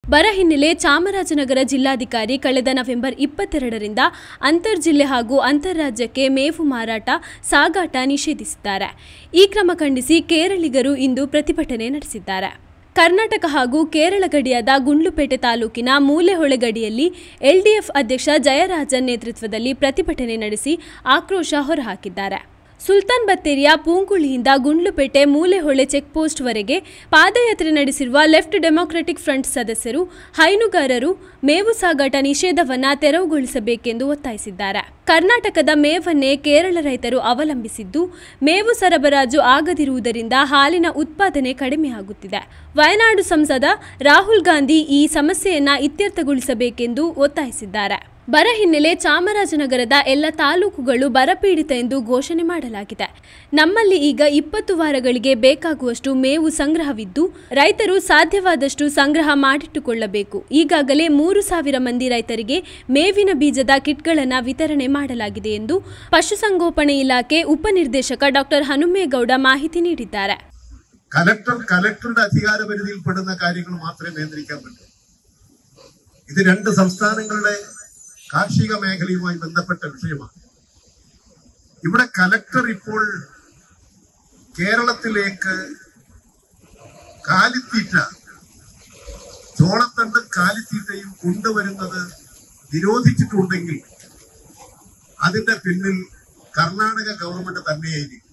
ಬರ ಹಿನ್ನೆಲೆ ಚಾಮರಾಜನಗರ ಜಿಲ್ಲಾಧಿಕಾರಿ ಕಳೆದ ನವೆಂಬರ್ ಇಪ್ಪತ್ತೆರಡರಿಂದ ಅಂತರ್ಜಿಲ್ಲೆ ಹಾಗೂ ಅಂತಾರಾಜ್ಯಕ್ಕೆ ಮೇವು ಮಾರಾಟ ಸಾಗಾಟ ನಿಷೇಧಿಸಿದ್ದಾರೆ ಈ ಕ್ರಮ ಖಂಡಿಸಿ ಕೇರಳಿಗರು ಇಂದು ಪ್ರತಿಭಟನೆ ನಡೆಸಿದ್ದಾರೆ ಕರ್ನಾಟಕ ಹಾಗೂ ಕೇರಳ ಗಡಿಯಾದ ಗುಂಡ್ಲುಪೇಟೆ ತಾಲೂಕಿನ ಮೂಲೆಹೊಳೆ ಗಡಿಯಲ್ಲಿ ಎಲ್ಡಿಎಫ್ ಅಧ್ಯಕ್ಷ ಜಯರಾಜನ್ ನೇತೃತ್ವದಲ್ಲಿ ಪ್ರತಿಭಟನೆ ನಡೆಸಿ ಆಕ್ರೋಶ ಹೊರಹಾಕಿದ್ದಾರೆ ಸುಲ್ತಾನ್ ಬತ್ತೇರಿಯ ಪೂಂಕುಳಿಯಿಂದ ಗುಂಡ್ಲುಪೇಟೆ ಮೂಲೆಹೊಳೆ ಚೆಕ್ಪೋಸ್ಟ್ವರೆಗೆ ಪಾದಯಾತ್ರೆ ನಡೆಸಿರುವ ಲೆಫ್ಟ್ ಡೆಮಾಕ್ರೆಟಿಕ್ ಫ್ರಂಟ್ ಸದಸ್ಯರು ಹೈನುಗಾರರು ಮೇವು ಸಾಗಾಟ ನಿಷೇಧವನ್ನ ತೆರವುಗೊಳಿಸಬೇಕೆಂದು ಒತ್ತಾಯಿಸಿದ್ದಾರೆ ಕರ್ನಾಟಕದ ಮೇವನ್ನೇ ಕೇರಳ ರೈತರು ಅವಲಂಬಿಸಿದ್ದು ಮೇವು ಸರಬರಾಜು ಆಗದಿರುವುದರಿಂದ ಹಾಲಿನ ಉತ್ಪಾದನೆ ಕಡಿಮೆಯಾಗುತ್ತಿದೆ ವಯನಾಡು ಸಂಸದ ರಾಹುಲ್ ಗಾಂಧಿ ಈ ಸಮಸ್ಯೆಯನ್ನ ಇತ್ಯರ್ಥಗೊಳಿಸಬೇಕೆಂದು ಒತ್ತಾಯಿಸಿದ್ದಾರೆ ಬರ ಹಿನ್ನೆಲೆ ಚಾಮರಾಜನಗರದ ಎಲ್ಲ ತಾಲೂಕುಗಳು ಬರಪೀಡಿತ ಎಂದು ಘೋಷಣೆ ಮಾಡಲಾಗಿದೆ ನಮ್ಮಲ್ಲಿ ಈಗ ಇಪ್ಪತ್ತು ವಾರಗಳಿಗೆ ಬೇಕಾಗುವಷ್ಟು ಮೇವು ಸಂಗ್ರಹವಿದ್ದು ರೈತರು ಸಾಧ್ಯವಾದಷ್ಟು ಸಂಗ್ರಹ ಮಾಡಿಟ್ಟುಕೊಳ್ಳಬೇಕು ಈಗಾಗಲೇ ಮೂರು ಸಾವಿರ ಮಂದಿ ರೈತರಿಗೆ ಮೇವಿನ ಬೀಜದ ಕಿಟ್ಗಳನ್ನು ವಿತರಣೆ ಮಾಡಲಾಗಿದೆ ಎಂದು ಪಶುಸಂಗೋಪನೆ ಇಲಾಖೆ ಉಪನಿರ್ದೇಶಕ ಡಾಕ್ಟರ್ ಹನುಮೇಗೌಡ ಮಾಹಿತಿ നീಡಿದ್ದಾರೆ കലക്ടർ കലക്ടറുടെ അധികാര പരിധിയിൽപ്പെടുന്ന കാര്യങ്ങൾ മാത്രമേ നിയന്ത്രിക്കാൻ പറ്റൂ ഇത് രണ്ട് സംസ്ഥാനങ്ങളുടെ കാർഷിക മേഖലയുമായി ബന്ധപ്പെട്ട വിഷയമാണ് ഇവിടെ കലക്ടർ ഇപ്പോൾ കേരളത്തിലേക്ക് കാലിത്തീറ്റ ചോളത്തണ്ടും കാലിത്തീറ്റയും കൊണ്ടുവരുന്നത് നിരോധിച്ചിട്ടുണ്ടെങ്കിൽ അതിന്റെ പിന്നിൽ കർണാടക ഗവൺമെന്റ് തന്നെയായിരിക്കും